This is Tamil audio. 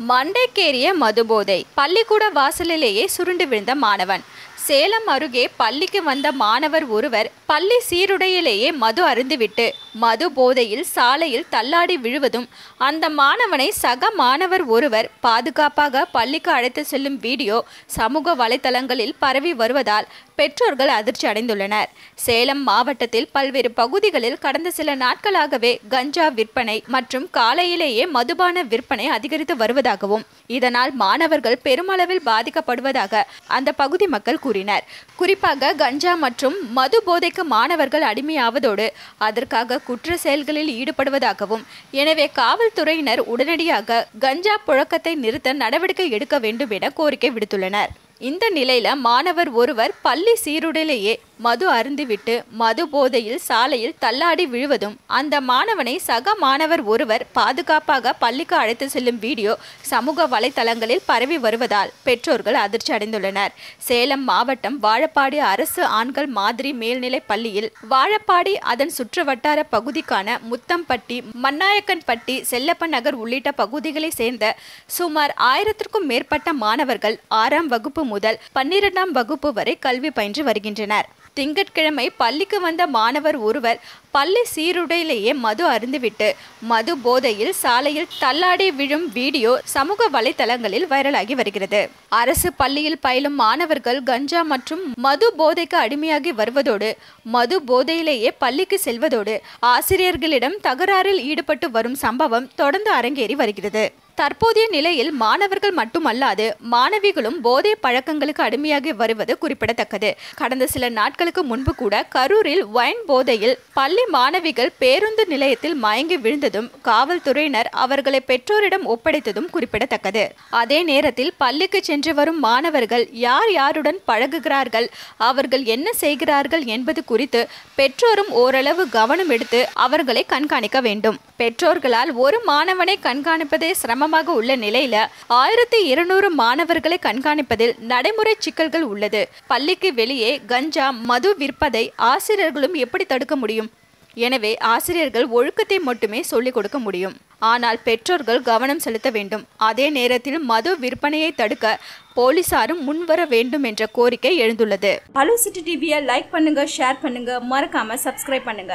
மண்டைக்கேறிய மதுபோதை பள்ளிக்கூட வாசலிலேயே சுருண்டு விழுந்த மாணவன் சேலம் அருகே பள்ளிக்கு வந்த மாணவர் ஒருவர் பள்ளி சீருடையிலேயே மது அருந்துவிட்டு மது போதையில் சாலையில் தள்ளாடி விழுவதும் அந்த மாணவனை சக மாணவர் ஒருவர் பாதுகாப்பாக பள்ளிக்கு அழைத்து செல்லும் வீடியோ சமூக வலைதளங்களில் பரவி வருவதால் பெற்றோர்கள் அதிர்ச்சி அடைந்துள்ளனர் சேலம் மாவட்டத்தில் பல்வேறு பகுதிகளில் கடந்த சில நாட்களாகவே கஞ்சா விற்பனை மற்றும் காலையிலேயே மதுபான விற்பனை அதிகரித்து வருவதாகவும் இதனால் மாணவர்கள் பெருமளவில் பாதிக்கப்படுவதாக அந்த பகுதி மக்கள் கூறினர் குறிப்பாக கஞ்சா மற்றும் மது போதைக்கு மாணவர்கள் அடிமையாவதோடு அதற்காக குற்ற செயல்களில் ஈடுபடுவதாகவும் எனவே காவல்துறையினர் உடனடியாக கஞ்சா புழக்கத்தை நிறுத்த நடவடிக்கை எடுக்க வேண்டும் என கோரிக்கை விடுத்துள்ளனர் இந்த நிலையில மாணவர் ஒருவர் பள்ளி சீருடையிலேயே மது அருந்திவிட்டு மது போதையில் சாலையில் தள்ளாடி விழுவதும் அந்த மாணவனை சக மாணவர் ஒருவர் பாதுகாப்பாக பள்ளிக்கு அழைத்து செல்லும் வீடியோ சமூக வலைதளங்களில் பரவி வருவதால் பெற்றோர்கள் அதிர்ச்சி அடைந்துள்ளனர் சேலம் மாவட்டம் வாழப்பாடி அரசு ஆண்கள் மாதிரி மேல்நிலைப் பள்ளியில் வாழப்பாடி அதன் சுற்றுவட்டார பகுதிக்கான முத்தம்பட்டி மண்ணாயக்கன்பட்டி செல்லப்ப நகர் உள்ளிட்ட பகுதிகளை சேர்ந்த சுமார் ஆயிரத்திற்கும் மேற்பட்ட மாணவர்கள் ஆறாம் வகுப்பு முதல் பன்னிரெண்டாம் வகுப்பு வரை கல்வி பயின்று வருகின்றனர் திங்கட்கிழமை பள்ளிக்கு வந்த மாணவர் ஒருவர் பள்ளி சீருடையிலேயே மது அருந்துவிட்டு மது போதையில் சாலையில் தள்ளாடி விழும் வீடியோ சமூக வலைதளங்களில் வைரலாகி வருகிறது அரசு பள்ளியில் பயிலும் மாணவர்கள் கஞ்சா மற்றும் மது போதைக்கு அடிமையாகி வருவதோடு மது போதையிலேயே பள்ளிக்கு செல்வதோடு ஆசிரியர்களிடம் தகராறில் ஈடுபட்டு வரும் சம்பவம் தொடர்ந்து அரங்கேறி வருகிறது தற்போதைய நிலையில் மாணவர்கள் மட்டுமல்லாது மாணவிகளும் போதை பழக்கங்களுக்கு அடிமையாகி வருவது குறிப்பிடத்தக்கது கடந்த சில நாட்களுக்கு முன்பு கூட கரூரில் வைன் போதையில் பள்ளி மாணவிகள் பேருந்து நிலையத்தில் மயங்கி விழுந்ததும் காவல்துறையினர் அவர்களை பெற்றோரிடம் ஒப்படைத்ததும் குறிப்பிடத்தக்கது அதே நேரத்தில் பள்ளிக்கு சென்று வரும் மாணவர்கள் யார் யாருடன் பழகுகிறார்கள் அவர்கள் என்ன செய்கிறார்கள் என்பது குறித்து பெற்றோரும் ஓரளவு கவனம் எடுத்து அவர்களை கண்காணிக்க வேண்டும் பெற்றோர்களால் ஒரு மாணவனை கண்காணிப்பதே சிரமமாக உள்ள நிலையில ஆயிரத்தி இருநூறு மாணவர்களை கண்காணிப்பதில் நடைமுறை சிக்கல்கள் உள்ளது பள்ளிக்கு வெளியே கஞ்சா மது விற்பதை ஆசிரியர்களும் எப்படி தடுக்க முடியும் எனவே ஆசிரியர்கள் ஒழுக்கத்தை மட்டுமே சொல்லிக் கொடுக்க முடியும் ஆனால் பெற்றோர்கள் கவனம் செலுத்த வேண்டும் அதே நேரத்தில் மது விற்பனையை தடுக்க போலீசாரும் முன்வர வேண்டும் என்ற கோரிக்கை எழுந்துள்ளது ஹலோ சிட்டி டிவியை லைக் பண்ணுங்க ஷேர் பண்ணுங்க மறக்காம சப்ஸ்கிரைப் பண்ணுங்க